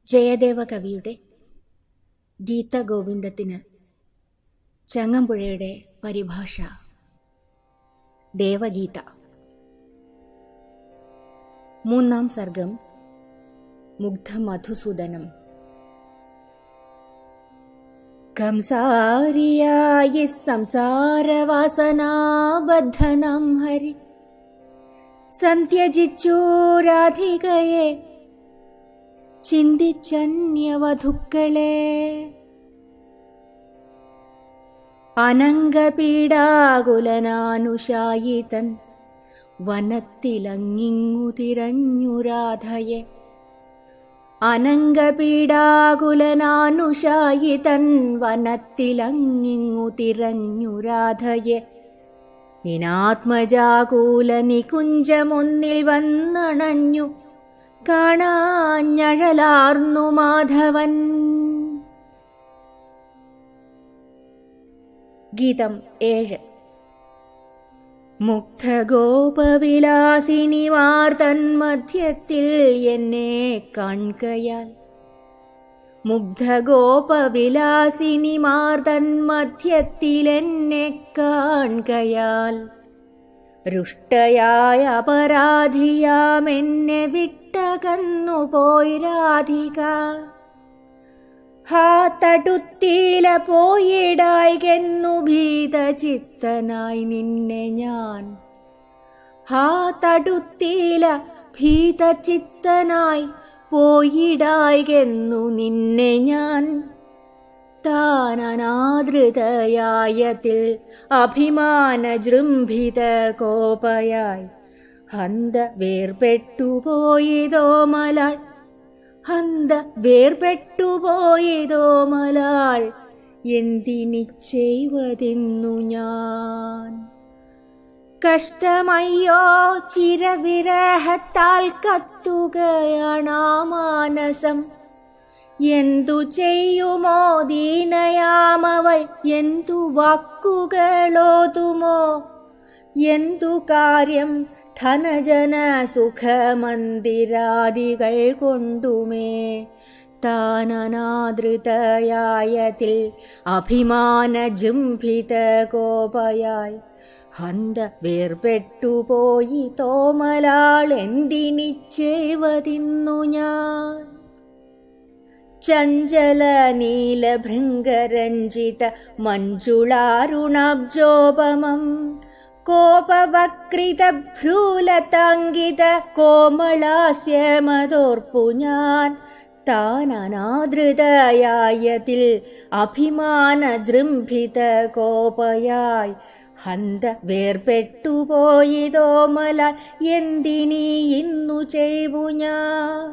ജയദേവ കവിയുടെ ഗീതഗോവിന്ദത്തിന് ചങ്ങമ്പുഴയുടെ പരിഭാഷ ദേവഗീത മൂന്നാം സർഗം മുഗ്ധ മധുസൂദനം കംസാരിയായി സംസാരവാസനാബദ്ധനം ഹരി സന്ധ്യജിച്ചു രാധികയെ ചിന്തിച്ചന്യവധുക്കളെ അനംഗപീഡാകുലനാനുഷായിതൻ വനത്തിലങ്ങിങ്ങു തിരഞ്ഞു രാധയെ അനംഗപീഡാകുലനാനുഷായിതൻ വനത്തിലങ്ങിങ്ങു തിരഞ്ഞു രാധയെ ഇനാത്മജാകൂല നികുഞ്ചമൊന്നിൽ വന്നണഞ്ഞു കാണാഞ്ഞഴലാർന്നു മാധവൻ ഗീതം ഏഴ് മുഗ്ധഗോപവിലാസിനിമാർ തന്മധ്യത്തിൽ എന്നെ കാൺകയാൽ മുഗ്ധഗോപവിലാസിനിമാർ തന്മധ്യത്തിൽ എന്നെ കാൺകയാൽ രുഷ്ടയായ അപരാധിയാമെന്നെ വിട്ടകന്നു പോയി രാധിക ഹാ തടുത്തീല പോയിടായികെന്നു ഭീതചിത്തനായി നിന്നെ ഞാൻ ഹാ തടുത്തീല ഭീതചിത്തനായി പോയിടായികെന്നു നിന്നെ ഞാൻ താനനാദൃതയായതിൽ അഭിമാനജൃംഭിത കോപയായി ഹന്ത വേർപെട്ടുപോയതോ മലാൾ ഹന്ത വേർപെട്ടുപോയതോ മലാൾ എന്തിനി ചെയ്വതെന്നു ഞാൻ കഷ്ടമയ്യോ ചിരവിരഹത്താൽ കത്തുകയാണാ മാനസം എന്തു ചെയ്യുമോ ദീനയാമവൾ എന്തു വാക്കുകളോതുമോ എന്തു കാര്യം ധനജന സുഖമന്ദിരാദികൾ കൊണ്ടുമേ താനനാദൃതയായതിൽ അഭിമാനജൃംഭിത കോപയായി ഹന്ത വേർപെട്ടുപോയി തോമലാൾ എന്തിനിച്ചേവതിന്നു ഞാൻ ചഞ്ചല നീലഭൃംഗരഞ്ജിത മഞ്ജുളാരുണാബ്ജോപമം കോപവക്രിത ഭ്രൂലതാങ്കിത കോമളാസ്യമതോർപ്പു ഞാൻ താനനാദൃതയായതിൽ അഭിമാനജൃംഭിത കോപയായി ഹന്ത വേർപെട്ടുപോയിതോമല എന്തിനീ ഇന്നു ചെയ്വു ഞാൻ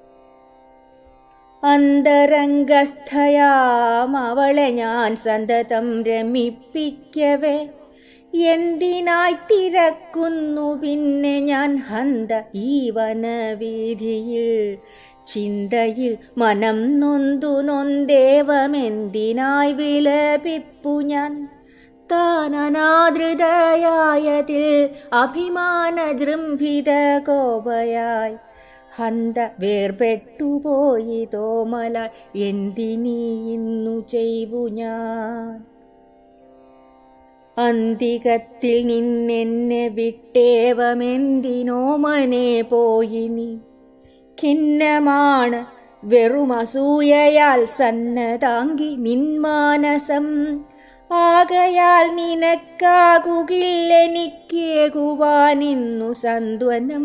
അന്തരംഗസ്ഥയാം അവളെ ഞാൻ സന്തതം രമിപ്പിക്കവേ എന്തിനായി തിരക്കുന്നു പിന്നെ ഞാൻ ഹന്ത ഈ വനവീതിയിൽ ചിന്തയിൽ മനം നൊന്തു നൊന്തേവമെന്തിനായി വിലപിപ്പു ഞാൻ താനനാദൃതയായതിൽ അഭിമാനജൃംഭിത കോപയായി ഹന്ത വേർപെട്ടുപോയി തോമല എന്തിനീ ഇന്നു ചെയ്വു ഞാൻ അന്തികത്തിൽ നിന്നെന്നെ വിട്ടേവമെന്തിനോ മനെ പോയി നീ ഖിന്നമാണ് വെറുമസൂയയാൽ സന്നതാങ്കി നിന്മാനസം ആകയാൽ നിനക്കാകുകില്ലെനിക്കേകുവാനിന്നു സന്ത്വനം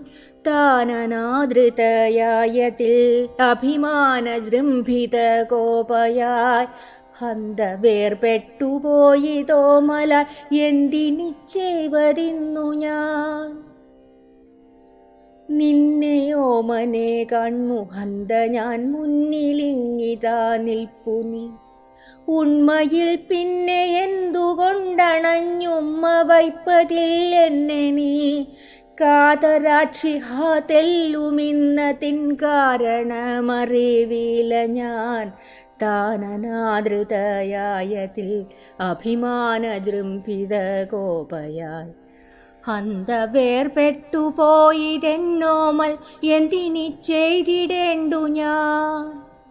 താനനാദൃതയായതിൽ അഭിമാനജൃംഭിത കോപയായി ഹന്ത വേർപെട്ടുപോയി തോമല എന്തിനിച്ചേവതിന്നു ഞാൻ നിന്നെയോ മനെ കണ്ണു ഹന്ത ഞാൻ മുന്നിലിങ്ങിതാ നിൽപ്പു നീ ഉണ്മയിൽ പിന്നെ എന്തുകൊണ്ടണഞ്ഞുമ്മ വൈപ്പതിൽ എന്നെ നീ കാതരാക്ഷി ഹാ തെല്ലുമിന്നതിൻ കാരണമറിവില ഞാൻ താനനാദൃതയായതിൽ അഭിമാനജൃംഭിത കോപയായി അന്ത വേർപെട്ടു പോയിതെന്നോമൽ എന്തിനി ചെയ്തിടേണ്ടു ഞാൻ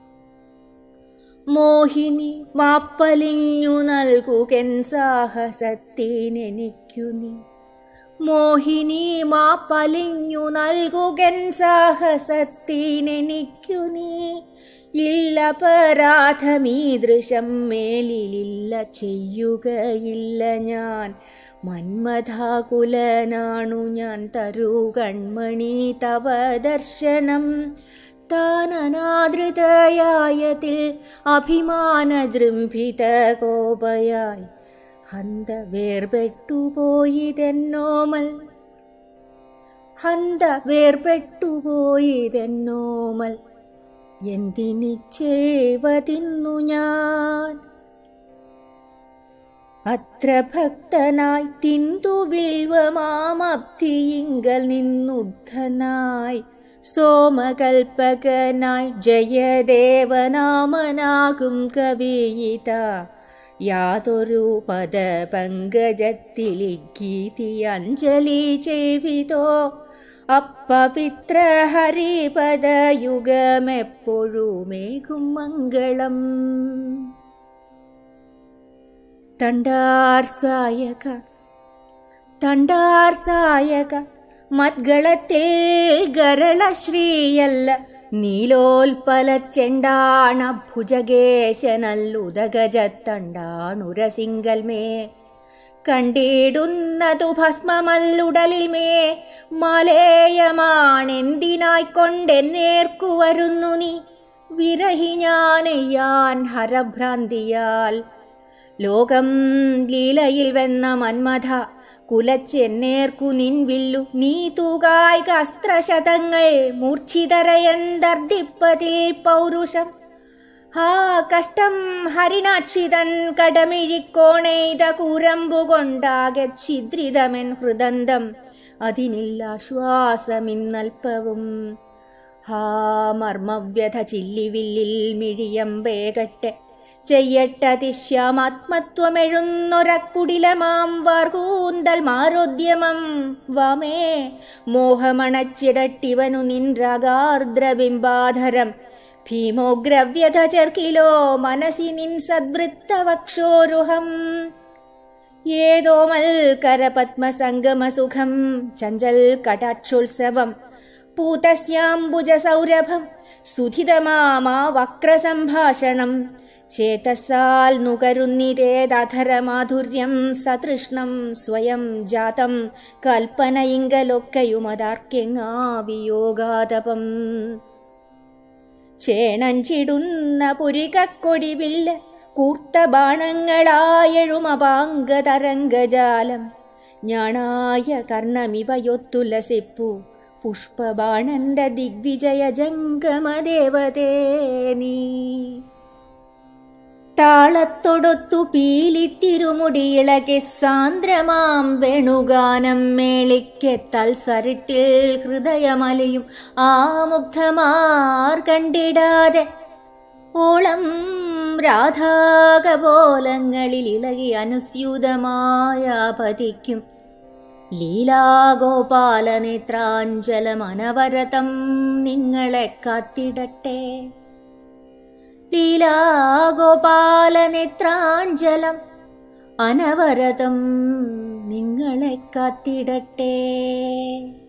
മോഹിനി മാപ്പലിഞ്ഞു നൽകുകൻ സാഹസത്തിനെനിക്കു നീ മോഹിനി മാപ്പലിഞ്ഞു നൽകുകൻ സാഹസത്തിനെനിക്കു നീ ഇല്ല പരാധമീദൃശം മേലിലില്ല ചെയ്യുകയില്ല ഞാൻ മന്മഥാകുലനാണു ഞാൻ തരൂ കൺമണി തവ ദർശനം താനനാദൃതയായതിൽ അഭിമാനജൃംഭിത കോപയായി ഹന്ത വേർപെട്ടുപോയിതെന്നോമൽ ഹന്ത വേർപെട്ടുപോയിതെന്നോമൽ എന്തിനിച്ചേവതിന്നു ഞാൻ അത്ര ഭക്തനായി തിന്തുവിൽവമാമബ്ധിയിങ്കൽ നിന്നുദ്ധനായി സോമകൽപ്പകനായി ജയദേവനാമനാകും കവിയിത യാതൊരു പദ പങ്കജത്തിലിഗീതി അഞ്ജലി ചെയ്വിതോ അപ്പവിത്ര ഹരിപദയുഗമെപ്പോഴുമേകും മംഗളം തണ്ടാർസായക തണ്ടാർസായക മദ്ഗളത്തിൽ ഗരളശ്രീയല്ല നീലോൽപല ചെണ്ടാണ ഭുജഗേശനല്ലുദഗജത്തണ്ടാണുരസിങ്കൽമേ കണ്ടിടുന്നതു ഭസ്മമല്ലുടലിൽ മേ മലേയമാണെന്തിനായിക്കൊണ്ടെന്നേർക്കു വരുന്നു നീ വിരഹി ഞാനെയ്യാൻ ഹരഭ്രാന്തിയാൽ ലോകം ലീലയിൽ വെന്ന മന്മഥ കുലച്ചെന്നേർക്കു നിൻവില്ലു നീ തൂകായിക അസ്ത്രശതങ്ങൾ മൂർച്ഛിതരയന്തർദിപ്പതിൽ പൗരുഷം ഹാ കഷ്ടം ഹരിനാക്ഷിതൻ കടമിഴിക്കോണെയ്ത കൂരമ്പുകൊണ്ടാകെ ഛിദ്രിതമെൻ ഹൃദന്തം അതിനില്ല ശ്വാസമിന്നൽപ്പവും ഹാ മർമ്മവ്യഥ ചില്ലിവില്ലിൽ മിഴിയമ്പേകട്ടെ ചെയ്യട്ടതിശ്യാമാത്മത്വമെഴുന്നൊരക്കുടിലമാം വാർകൂന്തൽ മാരോദ്യമം വമേ മോഹമണച്ചിടട്ടിവനു നിൻരഗാർദ്രബിംബാധരം ഭീമോഗ്രവ്യഥ ചെർക്കിലോ മനസി നിൻ സദ്വൃത്തവക്ഷോരുഹം ഏതോ മൽക്കരപത്മസംഗമസുഖം ചഞ്ചൽ കടാക്ഷോത്സവം പൂതസ്യാംബുജസൗരഭം സുധിതമാമാ വക്രസംഭാഷണം ചേതസാൽ നുകരുന്നിതേതധരമാധുര്യം സതൃഷ്ണം സ്വയം ജാതം കൽപ്പനയിങ്കലൊക്കെയുമതാർക്കെങ്ങാവിയോഗാതപം ചേണഞ്ചിടുന്ന പുരികക്കൊടിവില്ല കൂർത്ത ബാണങ്ങളായെഴുമപാംഗതരംഗജാലം ഞാണായ കർണമിവയൊത്തുലസിപ്പു പുഷ്പബാണന്റെ ദിഗ്വിജയ ജംഗമദേവതേ നീ താളത്തൊടൊത്തു പീലിത്തിരുമുടിയിളകെ സാന്ദ്രമാം വേണുഗാനം മേളിക്കെ തൽസരിത്തിൽ ഹൃദയമലയും ആ മുഗ്ധമാർ കണ്ടിടാതെ ഓളം രാധാകപോലങ്ങളിൽ ഇളകി അനുസ്യൂതമായ പതിക്കും ലീലാഗോപാലനേത്രാഞ്ജലം അനവരതം നിങ്ങളെ കാത്തിടട്ടെ ലീലാഗോപാലനേത്രാഞ്ജലം അനവരതം നിങ്ങളെ കാത്തിടട്ടെ